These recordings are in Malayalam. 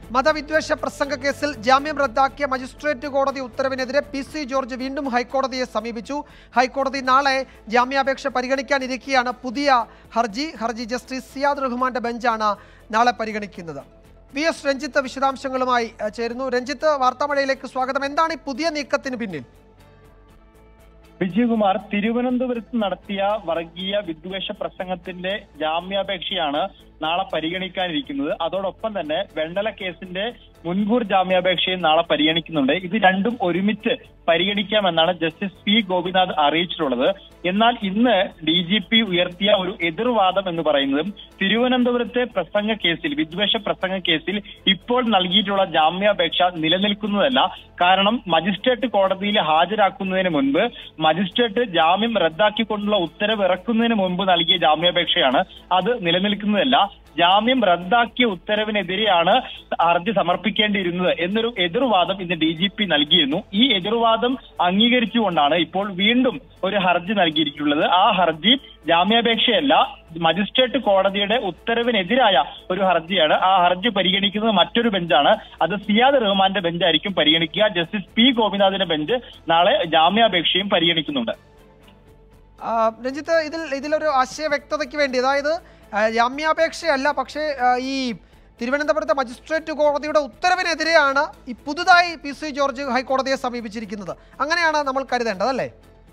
മതവിദ്വേഷ പ്രസംഗ കേസിൽ ജാമ്യം റദ്ദാക്കിയ മജിസ്ട്രേറ്റ് കോടതി ഉത്തരവിനെതിരെ പി സി ജോർജ് വീണ്ടും ഹൈക്കോടതിയെ സമീപിച്ചു ഹൈക്കോടതി നാളെ ജാമ്യാപേക്ഷ പരിഗണിക്കാനിരിക്കെയാണ് പുതിയ ഹർജി ഹർജി ജസ്റ്റിസ് സിയാദ് റഹ്മാന്റെ ബെഞ്ചാണ് നാളെ പരിഗണിക്കുന്നത് വി എസ് രഞ്ജിത്ത് വിശദാംശങ്ങളുമായി അഹ്, ചേരുന്നു രഞ്ജിത്ത് വാർത്താമഴയിലേക്ക് സ്വാഗതം എന്താണ് ഈ പുതിയ നീക്കത്തിന് പിന്നിൽ വിജയകുമാർ തിരുവനന്തപുരത്ത് നടത്തിയ വർഗീയ വിദ്വേഷ പ്രസംഗത്തിന്റെ ജാമ്യാപേക്ഷയാണ് നാളെ പരിഗണിക്കാനിരിക്കുന്നത് അതോടൊപ്പം തന്നെ വെണ്ണല കേസിന്റെ മുൻകൂർ ജാമ്യാപേക്ഷയും നാളെ പരിഗണിക്കുന്നുണ്ട് ഇത് രണ്ടും ഒരുമിച്ച് പരിഗണിക്കാമെന്നാണ് ജസ്റ്റിസ് പി ഗോപിനാഥ് അറിയിച്ചിട്ടുള്ളത് എന്നാൽ ഇന്ന് ഡി ജി പി ഉയർത്തിയ ഒരു എതിർവാദം എന്ന് പറയുന്നതും തിരുവനന്തപുരത്തെ പ്രസംഗ കേസിൽ വിദ്വേഷ പ്രസംഗ കേസിൽ ഇപ്പോൾ നൽകിയിട്ടുള്ള ജാമ്യാപേക്ഷ നിലനിൽക്കുന്നതല്ല കാരണം മജിസ്ട്രേറ്റ് കോടതിയിൽ ഹാജരാക്കുന്നതിന് മുൻപ് മജിസ്ട്രേറ്റ് ജാമ്യം റദ്ദാക്കിക്കൊണ്ടുള്ള ഉത്തരവ് ഇറക്കുന്നതിന് മുൻപ് നൽകിയ ജാമ്യാപേക്ഷയാണ് അത് നിലനിൽക്കുന്നതല്ല ജാമ്യം റദ്ദാക്കിയ ഉത്തരവിനെതിരെയാണ് ഹർജി സമർപ്പിക്കേണ്ടിയിരുന്നത് എന്നൊരു എതിർവാദം ഇന്ന് ഡി ജി പി നൽകിയിരുന്നു ഈ എതിർവാദം അംഗീകരിച്ചുകൊണ്ടാണ് ഇപ്പോൾ വീണ്ടും ഒരു ഹർജി നൽകിയിരിക്കുന്നത് ആ ഹർജി ജാമ്യാപേക്ഷയല്ല മജിസ്ട്രേറ്റ് കോടതിയുടെ ഉത്തരവിനെതിരായ ഒരു ഹർജിയാണ് ആ ഹർജി പരിഗണിക്കുന്നത് മറ്റൊരു ബെഞ്ചാണ് അത് സിയാദ് റഹ്മാന്റെ ബെഞ്ചായിരിക്കും പരിഗണിക്കുക ജസ്റ്റിസ് പി ഗോപിനാഥിന്റെ ബെഞ്ച് നാളെ ജാമ്യാപേക്ഷയും പരിഗണിക്കുന്നുണ്ട് ആ, രഞ്ജിത്ത് ഇതിൽ ഇതിലൊരു ആശയ വ്യക്തതയ്ക്ക് വേണ്ടി അതായത് ആ, ജാമ്യാപേക്ഷയല്ല പക്ഷേ ആ, ഈ തിരുവനന്തപുരത്തെ മജിസ്ട്രേറ്റ് കോടതിയുടെ ഉത്തരവിനെതിരെയാണ് ഈ പുതുതായി പി സി ജോർജ് ഹൈക്കോടതിയെ സമീപിച്ചിരിക്കുന്നത് അങ്ങനെയാണ് നമ്മൾ കരുതേണ്ടത് അല്ലേ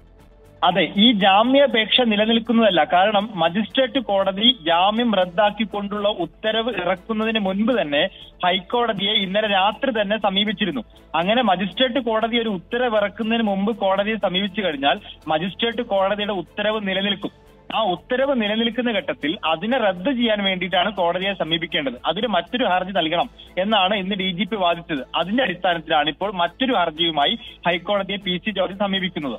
അതെ ഈ ജാമ്യാപേക്ഷ നിലനിൽക്കുന്നതല്ല കാരണം മജിസ്ട്രേറ്റ് കോടതി ജാമ്യം റദ്ദാക്കിക്കൊണ്ടുള്ള ഉത്തരവ് ഇറക്കുന്നതിന് മുൻപ് തന്നെ ഹൈക്കോടതിയെ ഇന്നലെ രാത്രി തന്നെ സമീപിച്ചിരുന്നു അങ്ങനെ മജിസ്ട്രേറ്റ് കോടതി ഒരു ഉത്തരവ് ഇറക്കുന്നതിന് മുമ്പ് കോടതിയെ സമീപിച്ചു കഴിഞ്ഞാൽ മജിസ്ട്രേറ്റ് കോടതിയുടെ ഉത്തരവ് നിലനിൽക്കും ആ ഉത്തരവ് നിലനിൽക്കുന്ന ഘട്ടത്തിൽ അതിനെ റദ്ദ് ചെയ്യാൻ വേണ്ടിയിട്ടാണ് കോടതിയെ സമീപിക്കേണ്ടത് അതിന് മറ്റൊരു ഹർജി നൽകണം എന്നാണ് ഇന്ന് ഡി ജി പി വാദിച്ചത് അതിന്റെ അടിസ്ഥാനത്തിലാണ് ഇപ്പോൾ മറ്റൊരു ഹർജിയുമായി ഹൈക്കോടതിയെ പി സി ജോർജ് സമീപിക്കുന്നത്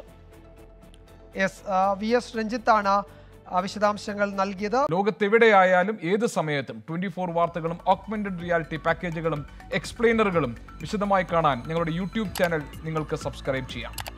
യെസ് വി എസ് രഞ്ജിത്താണ് ആ, വിശദാംശങ്ങൾ നൽകിയത് ലോകത്തെവിടെയായാലും ഏത് സമയത്തും ട്വന്റി ഫോർ വാർത്തകളും ഓഗ്മെന്റഡ് റിയാലിറ്റി പാക്കേജുകളും എക്സ്പ്ലെയിനറുകളും വിശദമായി കാണാൻ ഞങ്ങളുടെ യൂട്യൂബ് ചാനൽ നിങ്ങൾക്ക് സബ്സ്ക്രൈബ് ചെയ്യാം